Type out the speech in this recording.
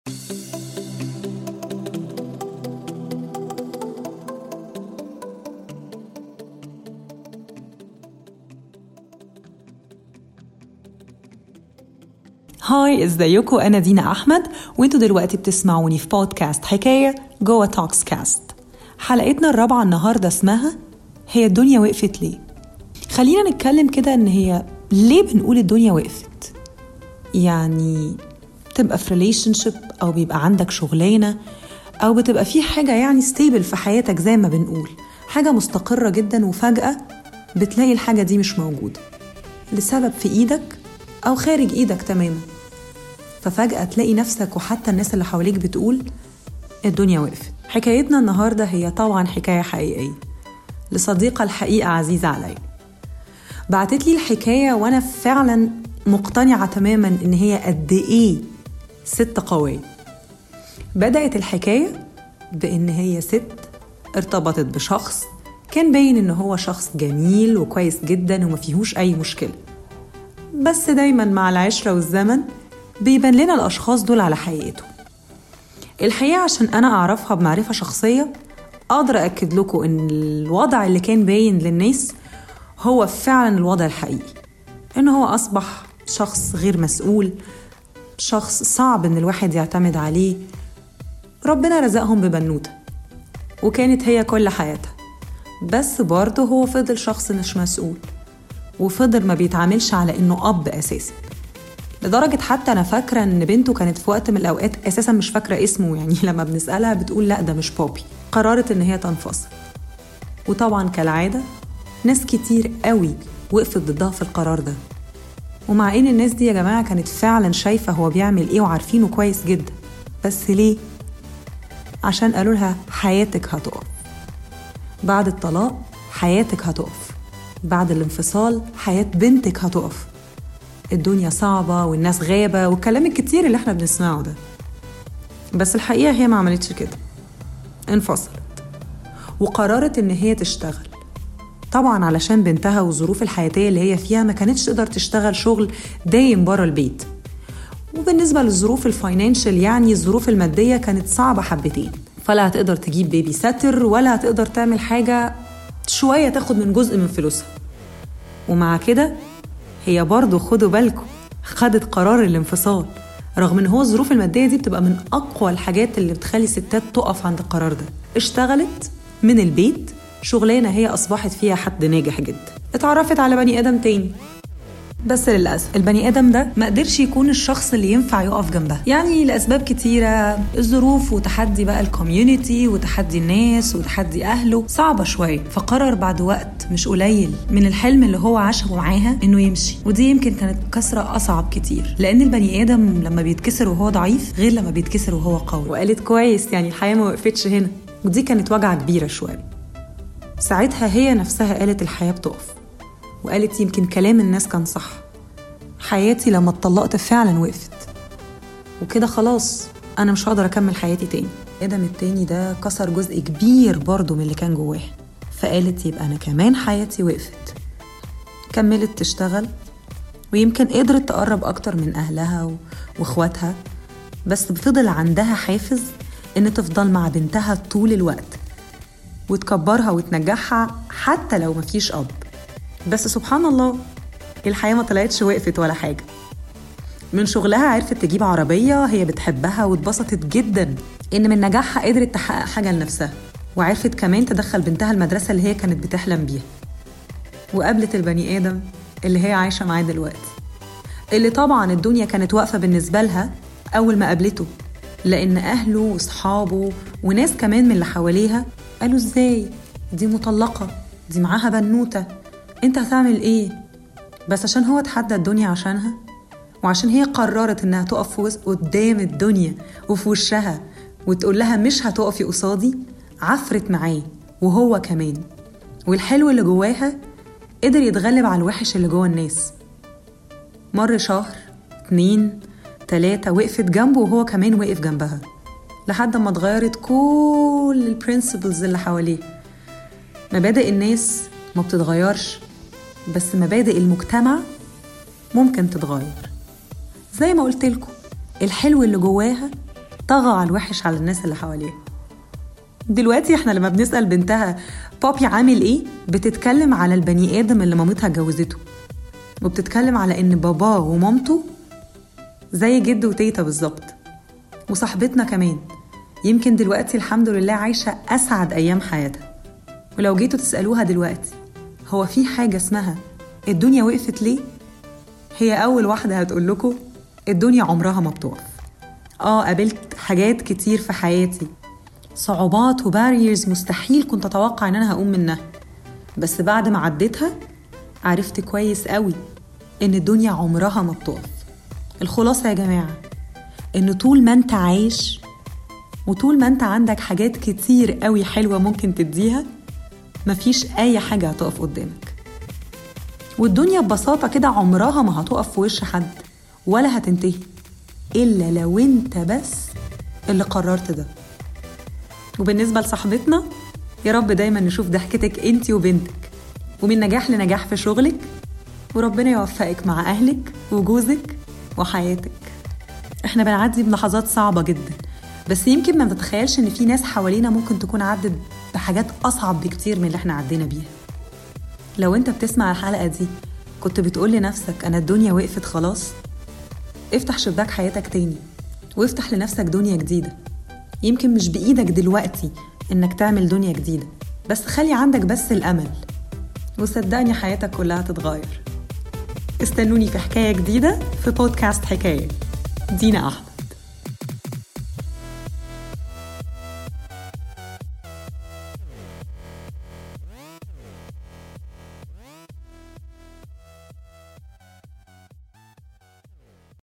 هاي ازيكم انا دينا احمد وانتوا دلوقتي بتسمعوني في بودكاست حكايه جوه توكس كاست حلقتنا الرابعه النهارده اسمها هي الدنيا وقفت ليه خلينا نتكلم كده ان هي ليه بنقول الدنيا وقفت يعني تبقى في ريليشن شيب او بيبقى عندك شغلانه او بتبقى في حاجه يعني ستيبل في حياتك زي ما بنقول حاجه مستقره جدا وفجاه بتلاقي الحاجه دي مش موجوده لسبب في ايدك او خارج ايدك تماما ففجأة تلاقي نفسك وحتى الناس اللي حواليك بتقول الدنيا وقفت حكايتنا النهاردة هي طبعا حكاية حقيقية لصديقة الحقيقة عزيزة عليا بعتت لي الحكاية وأنا فعلا مقتنعة تماما إن هي قد إيه ست قوية بدأت الحكاية بإن هي ست ارتبطت بشخص كان باين إن هو شخص جميل وكويس جدا وما فيهوش أي مشكلة بس دايما مع العشرة والزمن بيبان لنا الأشخاص دول على حقيقتهم الحقيقة عشان أنا أعرفها بمعرفة شخصية أقدر أكد لكم إن الوضع اللي كان باين للناس هو فعلا الوضع الحقيقي إن هو أصبح شخص غير مسؤول شخص صعب إن الواحد يعتمد عليه ربنا رزقهم ببنوتة وكانت هي كل حياتها بس برضه هو فضل شخص مش مسؤول وفضل ما بيتعاملش على إنه أب أساساً لدرجة حتى أنا فاكرة إن بنته كانت في وقت من الأوقات أساسا مش فاكرة اسمه يعني لما بنسألها بتقول لأ ده مش بوبي قررت إن هي تنفصل وطبعا كالعادة ناس كتير قوي وقفت ضدها في القرار ده ومع إن الناس دي يا جماعة كانت فعلا شايفة هو بيعمل إيه وعارفينه كويس جدا بس ليه؟ عشان قالوا لها حياتك هتقف بعد الطلاق حياتك هتقف بعد الانفصال حياة بنتك هتقف الدنيا صعبة والناس غابة والكلام الكتير اللي احنا بنسمعه ده بس الحقيقة هي ما عملتش كده انفصلت وقررت ان هي تشتغل طبعا علشان بنتها والظروف الحياتية اللي هي فيها ما كانتش تقدر تشتغل شغل دايم بره البيت وبالنسبة للظروف الفاينانشال يعني الظروف المادية كانت صعبة حبتين فلا هتقدر تجيب بيبي ساتر ولا هتقدر تعمل حاجة شوية تاخد من جزء من فلوسها ومع كده هي برضه خدوا بالكم خدت قرار الانفصال رغم ان هو الظروف الماديه دي بتبقى من اقوى الحاجات اللي بتخلي الستات تقف عند القرار ده اشتغلت من البيت شغلانه هي اصبحت فيها حد ناجح جدا اتعرفت على بني ادم تاني بس للأسف البني آدم ده ما قدرش يكون الشخص اللي ينفع يقف جنبها يعني لأسباب كتيرة الظروف وتحدي بقى الكوميونتي وتحدي الناس وتحدي أهله صعبة شوية فقرر بعد وقت مش قليل من الحلم اللي هو عاشه معاها إنه يمشي ودي يمكن كانت كسرة أصعب كتير لأن البني آدم لما بيتكسر وهو ضعيف غير لما بيتكسر وهو قوي وقالت كويس يعني الحياة ما وقفتش هنا ودي كانت وجعة كبيرة شوية ساعتها هي نفسها قالت الحياة بتقف وقالت يمكن كلام الناس كان صح حياتي لما اتطلقت فعلا وقفت وكده خلاص أنا مش هقدر أكمل حياتي تاني آدم التاني ده كسر جزء كبير برضه من اللي كان جواها فقالت يبقى أنا كمان حياتي وقفت كملت تشتغل ويمكن قدرت تقرب أكتر من أهلها وإخواتها بس فضل عندها حافز إن تفضل مع بنتها طول الوقت وتكبرها وتنجحها حتى لو مفيش أب بس سبحان الله الحياة ما طلعتش وقفت ولا حاجة من شغلها عرفت تجيب عربية هي بتحبها واتبسطت جدا إن من نجاحها قدرت تحقق حاجة لنفسها وعرفت كمان تدخل بنتها المدرسة اللي هي كانت بتحلم بيها وقابلت البني آدم اللي هي عايشة معاه دلوقتي اللي طبعا الدنيا كانت واقفة بالنسبة لها أول ما قابلته لأن أهله وصحابه وناس كمان من اللي حواليها قالوا إزاي دي مطلقة دي معاها بنوتة انت هتعمل ايه بس عشان هو تحدى الدنيا عشانها وعشان هي قررت انها تقف قدام الدنيا وفي وشها وتقول لها مش هتقفي قصادي عفرت معاه وهو كمان والحلو اللي جواها قدر يتغلب على الوحش اللي جوا الناس مر شهر اتنين تلاتة وقفت جنبه وهو كمان وقف جنبها لحد ما اتغيرت كل البرنسبلز اللي حواليه مبادئ الناس ما بتتغيرش بس مبادئ المجتمع ممكن تتغير زي ما قلت لكم الحلو اللي جواها طغى على الوحش على الناس اللي حواليها دلوقتي احنا لما بنسأل بنتها بابي عامل ايه بتتكلم على البني آدم اللي مامتها جوزته وبتتكلم على ان باباه ومامته زي جد وتيتا بالظبط وصاحبتنا كمان يمكن دلوقتي الحمد لله عايشة أسعد أيام حياتها ولو جيتوا تسألوها دلوقتي هو في حاجة اسمها الدنيا وقفت ليه؟ هي أول واحدة هتقول لكم الدنيا عمرها ما بتقف آه قابلت حاجات كتير في حياتي صعوبات وباريرز مستحيل كنت أتوقع إن أنا هقوم منها بس بعد ما عديتها عرفت كويس قوي إن الدنيا عمرها ما بتقف الخلاصة يا جماعة إن طول ما أنت عايش وطول ما أنت عندك حاجات كتير قوي حلوة ممكن تديها مفيش أي حاجة هتقف قدامك والدنيا ببساطة كده عمرها ما هتقف في وش حد ولا هتنتهي إلا لو أنت بس اللي قررت ده وبالنسبة لصاحبتنا يا رب دايما نشوف ضحكتك انت وبنتك ومن نجاح لنجاح في شغلك وربنا يوفقك مع أهلك وجوزك وحياتك احنا بنعدي بلحظات صعبة جدا بس يمكن ما نتخيلش ان في ناس حوالينا ممكن تكون عدت بحاجات أصعب بكتير من اللي احنا عدينا بيها لو انت بتسمع الحلقة دي كنت بتقول لنفسك أنا الدنيا وقفت خلاص افتح شباك حياتك تاني وافتح لنفسك دنيا جديدة يمكن مش بإيدك دلوقتي إنك تعمل دنيا جديدة بس خلي عندك بس الأمل وصدقني حياتك كلها تتغير استنوني في حكاية جديدة في بودكاست حكاية دينا أحمد